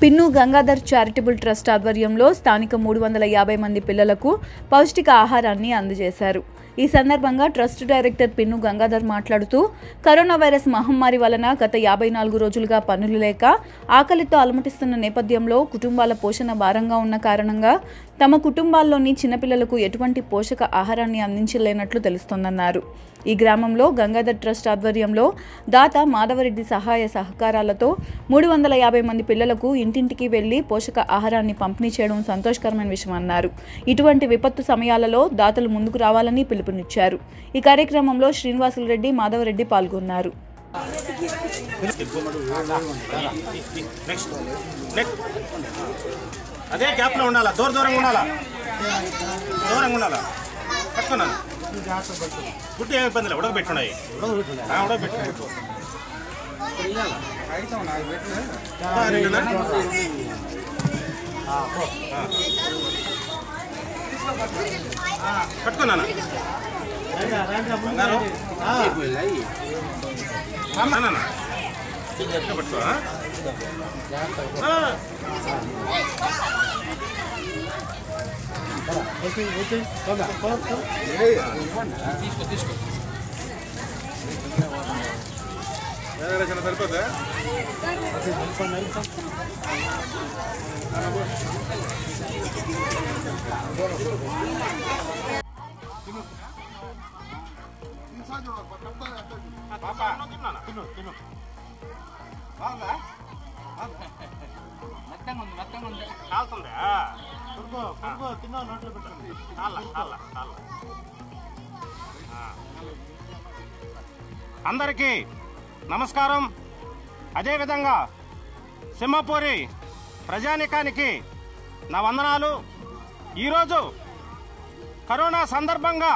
Pin Gangadhar charitable trust ఆధ్వర్యంలో స్థానిక మూడు వందల యాభై మంది పిల్లలకు పౌష్టిక ఆహారాన్ని అందజేశారు ఈ సందర్భంగా ట్రస్ట్ డైరెక్టర్ పిన్ను గంగాధర్ మాట్లాడుతూ కరోనా వైరస్ మహమ్మారి వలన గత యాభై నాలుగు రోజులుగా పనులు లేక ఆకలితో అలమటిస్తున్న నేపథ్యంలో కుటుంబాల పోషణ భారంగా ఉన్న కారణంగా తమ కుటుంబాల్లోని చిన్నపిల్లలకు ఎటువంటి పోషక ఆహారాన్ని అందించలేనట్లు తెలుస్తోందన్నారు ఈ గ్రామంలో గంగాధర్ ట్రస్ట్ ఆధ్వర్యంలో దాత మాధవరెడ్డి సహాయ సహకారాలతో మూడు వందల యాభై మంది పిల్లలకు ఇంటింటికి వెళ్లి పోషక ఆహారాన్ని పంపిణీ చేయడం సంతోషకరమైన విషయం అన్నారు ఇటువంటి విపత్తు సమయాలలో దాతలు ముందుకు రావాలని పిలుపునిచ్చారు ఈ కార్యక్రమంలో శ్రీనివాసులు రెడ్డి మాధవరెడ్డి పాల్గొన్నారు నెక్స్ట్ నెక్స్ట్ అదే గ్యాప్లో ఉండాలా దూర దూరంగా ఉండాలా దూరంగా ఉండాలా పట్టుకున్నాను గుడ్డు ఏమి ఇబ్బంది లేదు ఉడకబెట్టున్నాయి ఉడకబెట్టున్నాయి రెండునా? ఆ, పట్టుకున్నానా బంగారం నాన్న గట్టిగా పట్టుకో ఆ? ఆ. వేరే చిన్న సరిపోద్దా పాప తిన్నానా తిను తిను బాగుందా కాలుతుందా కొడుకో కొడుకో తిన్నా నోట్లో పెట్టుకుంది కాళ్ళ కాళ్ళ కాళ్ళ అందరికీ నమస్కారం అదేవిధంగా సింహపూరి ప్రజానికానికి నా వందనాలు ఈరోజు కరోనా సందర్భంగా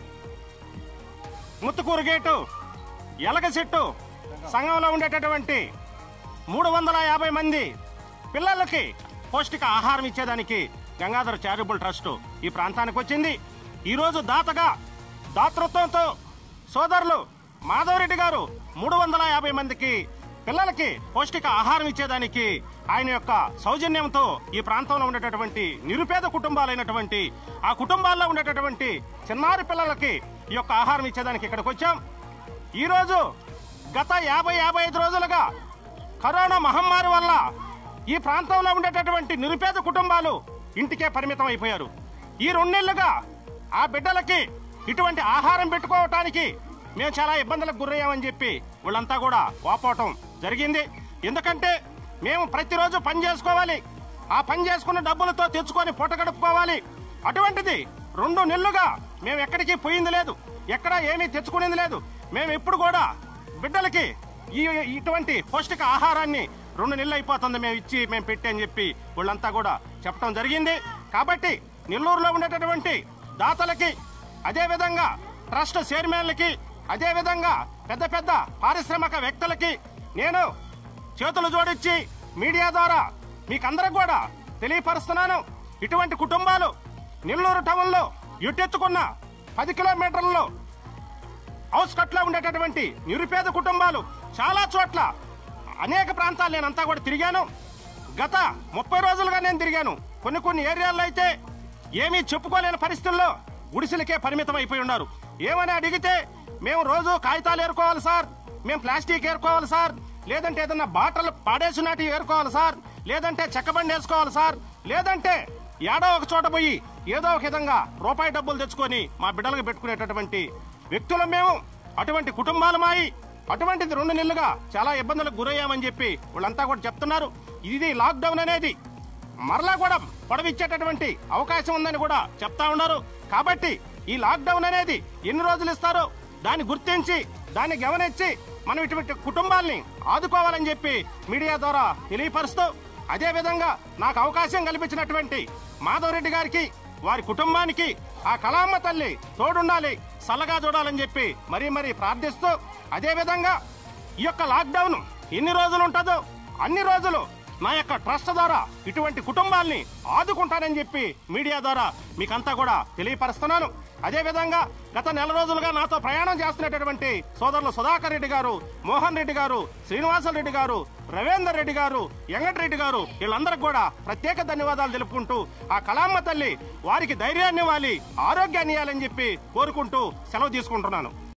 ముత్తుకూరు గేటు ఎలగ చెట్టు సంఘంలో ఉండేటటువంటి మూడు వందల యాభై మంది పిల్లలకి పౌష్టిక ఆహారం ఇచ్చేదానికి గంగాధర చారిటబుల్ ట్రస్ట్ ఈ ప్రాంతానికి వచ్చింది ఈరోజు దాతగా దాతృత్వంతో సోదరులు మాధవరెడ్డి గారు మూడు వందల యాభై మందికి పిల్లలకి పౌష్టిక ఆహారం ఇచ్చేదానికి ఆయన యొక్క సౌజన్యంతో ఈ ప్రాంతంలో ఉండేటటువంటి నిరుపేద కుటుంబాలైనటువంటి ఆ కుటుంబాల్లో ఉండేటటువంటి చిన్నారి పిల్లలకి ఈ యొక్క ఆహారం ఇచ్చేదానికి ఇక్కడికి వచ్చాం ఈరోజు గత యాభై యాభై ఐదు రోజులుగా కరోనా మహమ్మారి వల్ల ఈ ప్రాంతంలో ఉండేటటువంటి నిరుపేద కుటుంబాలు ఇంటికే పరిమితం అయిపోయారు ఈ రెండేళ్లుగా ఆ బిడ్డలకి ఇటువంటి ఆహారం పెట్టుకోవటానికి మేము చాలా ఇబ్బందులకు గురయ్యామని చెప్పి వాళ్ళంతా కూడా వాపోవటం జరిగింది ఎందుకంటే మేము ప్రతిరోజు పని చేసుకోవాలి ఆ పని చేసుకున్న డబ్బులతో తెచ్చుకొని పూట గడుపుకోవాలి అటువంటిది రెండు నెలలుగా మేము ఎక్కడికి పోయింది లేదు ఎక్కడ ఏమీ తెచ్చుకునేది లేదు మేము ఎప్పుడు కూడా బిడ్డలకి ఈ ఇటువంటి పౌష్టిక ఆహారాన్ని రెండు నెలలు అయిపోతుంది మేము ఇచ్చి మేము పెట్టి అని చెప్పి వాళ్ళంతా కూడా చెప్పడం జరిగింది కాబట్టి నెల్లూరులో ఉండేటటువంటి దాతలకి అదేవిధంగా ట్రస్ట్ చైర్మన్లకి అదేవిధంగా పెద్ద పెద్ద పారిశ్రామిక వ్యక్తులకి నేను చేతులు జోడించి మీడియా ద్వారా మీకందరికి కూడా తెలియపరుస్తున్నాను ఇటువంటి కుటుంబాలు నెల్లూరు టౌన్లో ఎట్టెత్తుకున్న పది కిలోమీటర్లలో హౌస్ కట్లో ఉండేటటువంటి నిరుపేద కుటుంబాలు చాలా చోట్ల అనేక ప్రాంతాలు నేనంతా కూడా తిరిగాను గత ముప్పై రోజులుగా నేను తిరిగాను కొన్ని కొన్ని ఏరియాల్లో అయితే ఏమీ చెప్పుకోలేని పరిస్థితుల్లో గుడిసెలకే పరిమితం అయిపోయి ఉన్నారు ఏమని అడిగితే మేము రోజు కాగితాలు ఏరుకోవాలి సార్ మేము ప్లాస్టిక్ ఏరుకోవాలి సార్ లేదంటే ఏదన్నా బాటలు పాడేసినట్టు ఏరుకోవాలి సార్ లేదంటే చెక్కబండి వేసుకోవాలి సార్ లేదంటే ఏడో ఒక చోట పోయి ఏదో ఒక విధంగా రూపాయి డబ్బులు తెచ్చుకొని మా బిడ్డలకు పెట్టుకునేటటువంటి వ్యక్తులం మేము అటువంటి కుటుంబాలు మాయి అటువంటిది రెండు నెలలుగా చాలా ఇబ్బందులకు గురయ్యామని చెప్పి వాళ్ళంతా కూడా చెప్తున్నారు ఇది లాక్డౌన్ అనేది మరలా కూడా పొడవిచ్చేటటువంటి అవకాశం ఉందని కూడా చెప్తా ఉన్నారు కాబట్టి ఈ లాక్డౌన్ అనేది ఎన్ని రోజులు ఇస్తారో దాన్ని గుర్తించి దాన్ని గమనించి మనం ఇటువంటి కుటుంబాల్ని ఆదుకోవాలని చెప్పి మీడియా ద్వారా తెలియపరుస్తూ అదే విధంగా నాకు అవకాశం కల్పించినటువంటి మాధవరెడ్డి గారికి వారి కుటుంబానికి ఆ కళామ్మ తల్లి తోడుండాలి చల్లగా చూడాలని చెప్పి మరీ మరీ ప్రార్థిస్తూ అదే విధంగా ఈ యొక్క లాక్డౌన్ ఎన్ని రోజులు ఉంటుందో అన్ని రోజులు నా యొక్క ట్రస్ట్ ద్వారా ఇటువంటి కుటుంబాల్ని ఆదుకుంటానని చెప్పి మీడియా ద్వారా మీకంతా కూడా తెలియపరుస్తున్నాను అదేవిధంగా గత నెల రోజులుగా నాతో ప్రయాణం చేస్తున్నటువంటి సోదరులు సుధాకర్ రెడ్డి గారు మోహన్ రెడ్డి గారు శ్రీనివాస రెడ్డి గారు రవీందర్ రెడ్డి గారు వెంకటరెడ్డి గారు వీళ్ళందరికీ కూడా ప్రత్యేక ధన్యవాదాలు తెలుపుకుంటూ ఆ కళామ్మ తల్లి వారికి ధైర్యాన్ని ఇవ్వాలి ఆరోగ్యాన్ని ఇవ్వాలని చెప్పి కోరుకుంటూ సెలవు తీసుకుంటున్నాను